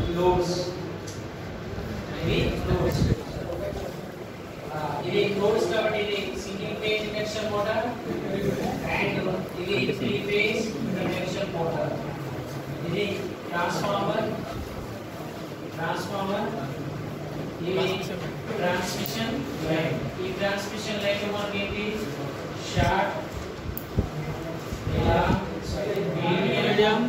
Loads ఇవి loads ఇది loads కాబట్టి ఇది single phase induction motor and ఇది త్రీ ఫేజ్ ఇండక్షన్ మోటార్ ఇది ట్రాన్స్ఫార్మర్ ట్రాన్స్ఫార్మర్ ఇది ట్రాన్స్మిషన్ లైన్ ఈ ట్రాన్స్మిషన్ లైన్ మనకి ఏంటి షార్ట్ మీడియం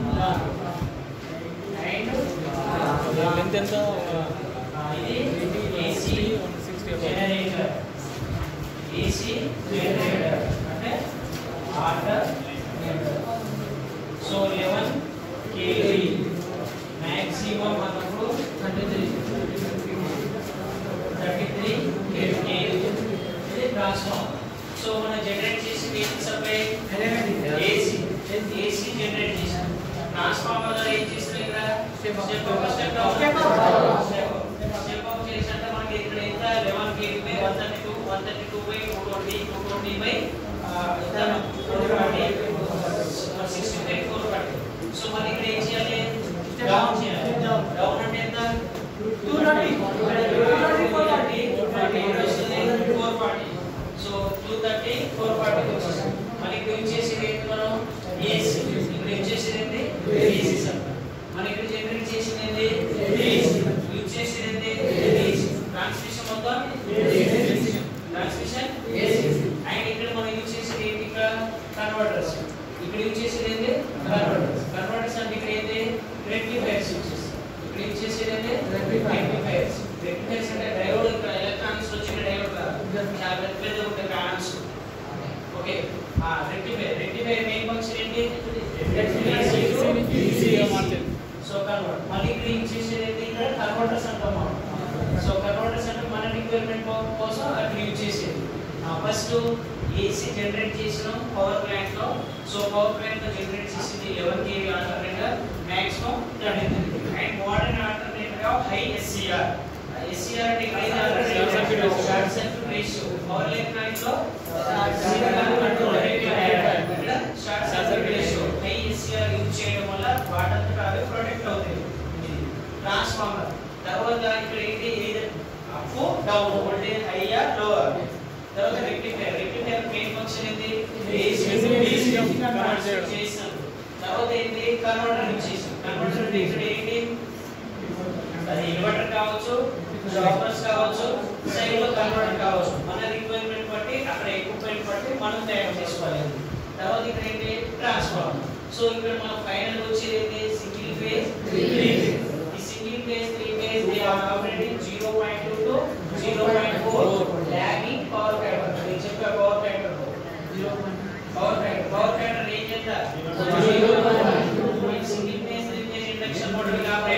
అండ్ లెంత్ ఎంత ఇది ఏసీ జనరేటర్ ఏసీ జనరేటర్ అంటే order so eleven kV maximum మనకు thirty three thirty three kV ఇది ట్రాన్స్ఫార్మర్ సో మనం జనరేట్ చేసి AC supply AC AC generate చేసాం ట్రాన్స్ఫార్మర్ లో ఏం చేస్తున్నాం ఇక్కడ step up step down step up చేసినట్టు మనకి ఇక్కడ ఎంత 11 కేవీ బై 132 132 బై 220 220 బై ఎంత 440 65 440 సో మరి ఇక్కడ ఏం చేయాలి డౌన్ చేయాలి డౌన్ అంటే ఎంత 230 సో 230 440 వచ్చేసింది మరి ఇక్కడ యూజ్ చేసేది ఏంటి మనం ఏసీ ఇక్కడ యూజ్ చేసేది ఏంటి ఏసీ సార్ మన ఇక్కడ జనరేట్ చేసింది ఏంటి ఏసీ యూజ్ చేసేది ఏంటి ఏసీ ట్రాన్స్మిషన్ మొత్తం ఏసీ ట్రాన్స్మిషన్ ఏసీ అండ్ ఇక్కడ మనం యూజ్ చేసేది ఏంటి ఇక్కడ కన్వర్టర్స్ ఇక్కడ యూజ్ చేసేది ఏంటి కన్వర్టర్స్ కన్వర్టర్స్ అంటే ఇక్కడ ఏంటి రెక్టిఫైర్స్ యూజ్ చేస్తాం ఇక్కడ యూజ్ చేసేది ఏంటి రెక్టిఫైర్స్ రెక్టిఫైర్స్ అంటే డయోడ్ ఇక్కడ ఎలక్ట్రానిక్స్ వచ్చిన డయోడ్ కాదు చాలా పెద్ద పెద్ద ఉంటాయి కాన్స్ ఓకే ఆ రెక్టిఫైర్ రెక్టిఫైర్ మెయిన్ ఫంక్షన్ ఏంటి ఈజీగా మార్చేది సో కన్వర్ట్ మళ్ళీ ఇక్కడ ఏం చేసేది ఏంటి ఇక్కడ కన్వర్టర్స్ అంటాం మనం సో కన్వర్టర్స్ అంటే మన రిక్వైర్మెంట్ కోసం అక్కడ యూజ్ చేసేది ఫస్ట్ ఏసీ జనరేట్ చేసినాం పవర్ ప్లాంట్ లో సో పవర్ ప్లాంట్ లో జనరేట్ చేసింది 11 kV alternator maximum 33 and modern alternator of high SCR SCR అంటే high alternator short circuit ratio power electronic లో short circuit ratio high SCR use చేయడం వల్ల వాటంతట అవే protect అవుతాయి ట్రాన్స్ఫార్మర్ తర్వాత ఇక్కడ ఏంటి ఏది up down voltage higher lower తర్వాత రెక్టిఫైర్ రెక్టిఫైర్ మెయిన్ ఫంక్షన్ ఏంటి AC AC ని DC గా కి convert convert చేయడం. చేస్తాం తర్వాత ఏంటి కన్వర్టర్ యూజ్ చేస్తాం కన్వర్టర్ అంటే ఇక్కడ ఏంటి అది ఇన్వర్టర్ కావచ్చు జాబర్స్ కావచ్చు సైడ్ లో కన్వర్టర్ కావచ్చు మన రిక్వైర్మెంట్ బట్టి అక్కడ ఎక్విప్మెంట్ బట్టి మనం తయారు చేసుకోవాలి తర్వాత ఇక్కడ ఏంటి ట్రాన్స్ఫార్మర్ సో ఇక్కడ మన ఫైనల్ వచ్చేది ఏంటి సింగిల్ ఫేజ్ త్రీ ఫేజ్ ఈ single phase three phase they are operating 0.2 to 0.4 lagging power factor నేను చెప్పా power factor power factor power factor range ఎంత 0.2 single phase three phase induction motor కాబట్టి